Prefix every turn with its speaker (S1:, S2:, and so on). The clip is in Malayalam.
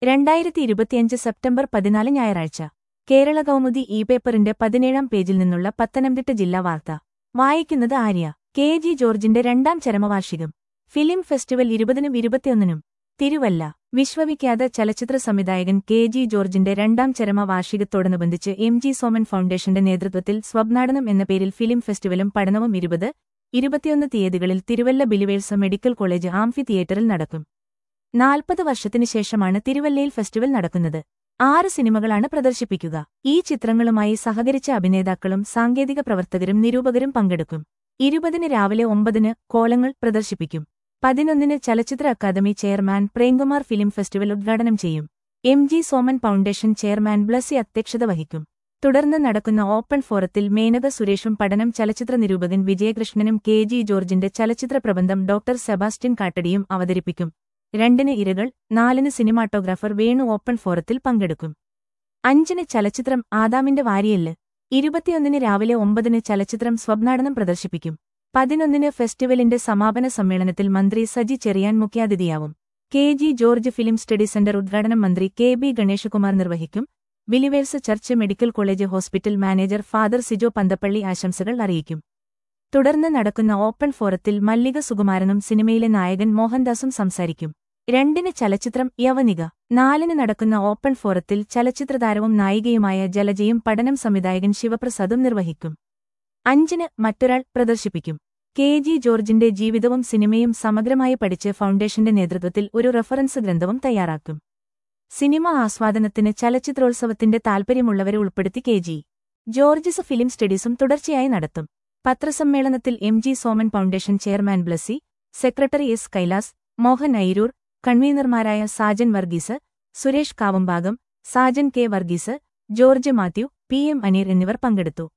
S1: രണ്ടായിരത്തി ഇരുപത്തിയഞ്ച് സെപ്റ്റംബർ പതിനാല് ഞായറാഴ്ച കേരള കൗമുദി ഇ പേപ്പറിന്റെ പതിനേഴാം പേജിൽ നിന്നുള്ള പത്തനംതിട്ട ജില്ലാ വാർത്ത വായിക്കുന്നത് ആര്യ കെ ജി ജോർജിന്റെ രണ്ടാം ചരമവാർഷികം ഫിലിം ഫെസ്റ്റിവൽ ഇരുപതിനും ഇരുപത്തിയൊന്നിനും തിരുവല്ല വിശ്വവിഖ്യാത ചലച്ചിത്ര സംവിധായകൻ കെ ജി ജോർജിന്റെ രണ്ടാം ചരമവാർഷികത്തോടനുബന്ധിച്ച് എം ജി സോമൻ ഫൗണ്ടേഷന്റെ നേതൃത്വത്തിൽ സ്വപ്നാടനം എന്ന പേരിൽ ഫിലിം ഫെസ്റ്റിവലും പഠനവും ഇരുപത് ഇരുപത്തിയൊന്ന് തീയതികളിൽ തിരുവല്ല ബിലിവേഴ്സ് മെഡിക്കൽ കോളേജ് ആംഫി തിയേറ്ററിൽ നടക്കും നാൽപ്പത് വർഷത്തിനു ശേഷമാണ് തിരുവല്ലയിൽ ഫെസ്റ്റിവൽ നടക്കുന്നത് ആറ് സിനിമകളാണ് പ്രദർശിപ്പിക്കുക ഈ ചിത്രങ്ങളുമായി സഹകരിച്ച അഭിനേതാക്കളും സാങ്കേതിക പ്രവർത്തകരും നിരൂപകരും പങ്കെടുക്കും ഇരുപതിന് രാവിലെ ഒമ്പതിന് കോലങ്ങൾ പ്രദർശിപ്പിക്കും പതിനൊന്നിന് ചലച്ചിത്ര academy chairman Premkumar film festival ഉദ്ഘാടനം ചെയ്യും M G Soman foundation chairman Blessy അധ്യക്ഷത വഹിക്കും തുടർന്ന് നടക്കുന്ന ഓപ്പൺ ഫോറത്തിൽ മേനക സുരേഷും പഠനം ചലച്ചിത്ര നിരൂപകൻ വിജയകൃഷ്ണനും കെ ജി ജോർജിന്റെ ചലച്ചിത്ര പ്രബന്ധം ഡോക്ടർ സെബാസ്റ്റ്യൻ കാട്ടടിയും അവതരിപ്പിക്കും രണ്ടിന് ഇരകൾ നാലിന് സിനിമാട്ടോഗ്രാഫർ വേണു ഓപ്പൺ ഫോറത്തിൽ പങ്കെടുക്കും അഞ്ചിന് ചലച്ചിത്രം ആദാമിന്റെ വാരിയല്ല് ഇരുപത്തിയൊന്നിന് രാവിലെ ഒമ്പതിന് ചലച്ചിത്രം സ്വപ്നാടനം പ്രദർശിപ്പിക്കും പതിനൊന്നിന് ഫെസ്റ്റിവലിന്റെ സമാപന സമ്മേളനത്തിൽ മന്ത്രി സജി ചെറിയാൻ മുഖ്യാതിഥിയാവും K G George film study centre ഉദ്ഘാടനം മന്ത്രി കെ ബി ഗണേശകുമാർ നിർവഹിക്കും believers church medical college hospital manager father Sijo Panthappally ആശംസകൾ അറിയിക്കും തുടർന്ന് നടക്കുന്ന ഓപ്പൺ ഫോറത്തിൽ മല്ലിക സുകുമാരനും സിനിമയിലെ നായകൻ മോഹൻദാസും സംസാരിക്കും രണ്ടിന് ചലച്ചിത്രം യവനിക നാലിന് നടക്കുന്ന ഓപ്പൺ ഫോറത്തിൽ ചലച്ചിത്രതാരവും നായികയുമായ ജലജയും പഠനം സംവിധായകൻ ശിവപ്രസാദും നിർവഹിക്കും അഞ്ചിന് മറ്റൊരാൾ പ്രദർശിപ്പിക്കും കെ ജി ജോർജിന്റെ ജീവിതവും സിനിമയും സമഗ്രമായി പഠിച്ച് ഫൗണ്ടേഷന്റെ നേതൃത്വത്തിൽ ഒരു റഫറൻസ് ഗ്രന്ഥവും തയ്യാറാക്കും സിനിമ ആസ്വാദനത്തിന് ചലച്ചിത്രോത്സവത്തിന്റെ താൽപര്യമുള്ളവരെ ഉൾപ്പെടുത്തി കെ ജി ജോർജിസ് ഫിലിം സ്റ്റഡീസും തുടർച്ചയായി നടത്തും പത്രസമ്മേളനത്തിൽ M G Soman foundation chairman Blessy secretary S Kailas Mohan Airoor കൺവീനർമാരായ Sajan Varghese Suresh Kavumbhagam Sajan K Varghese George Mathew P M Aneer എന്നിവർ പങ്കെടുത്തു